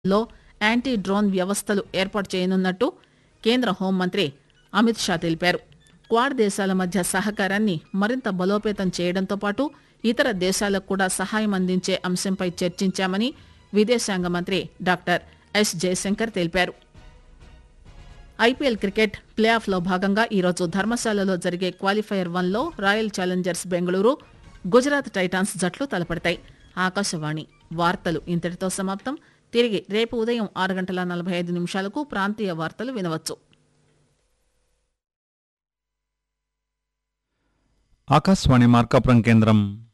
లో anti drone వ్యవస్థలు ఏర్పాటు చేయనున్నట్టు కేంద్ర హోంమంత్రి అమిత్ షా తెలిపారు క్వాడ్ దేశాల మధ్య సహకారాన్ని మరింత బలోపేతం చేయడంతో పాటు ఇతర దేశాలకు కూడా సహాయం అందించే అంశంపై చర్చించామని విదేశాంగ మంత్రి డాక్టర్ ఎస్ జయశంకర్ తెలిపారు ఐపీఎల్ క్రికెట్ ప్లే ఆఫ్ లో భాగంగా ఈరోజు ధర్మశాలలో జరిగే క్వాలిఫైయర్ వన్ లో royal challengers Bengaluru Gujarat titans జట్లు తలపడతాయి ఆకాశవాణి వార్తలు ఇంతటితో సమాప్తం తిరిగి రేపు ఉదయం ఆరు గంటల నలభై ఐదు నిమిషాలకు ప్రాంతీయ వార్తలు వినవచ్చు ఆకాశవాణి మార్కాపురం కేంద్రం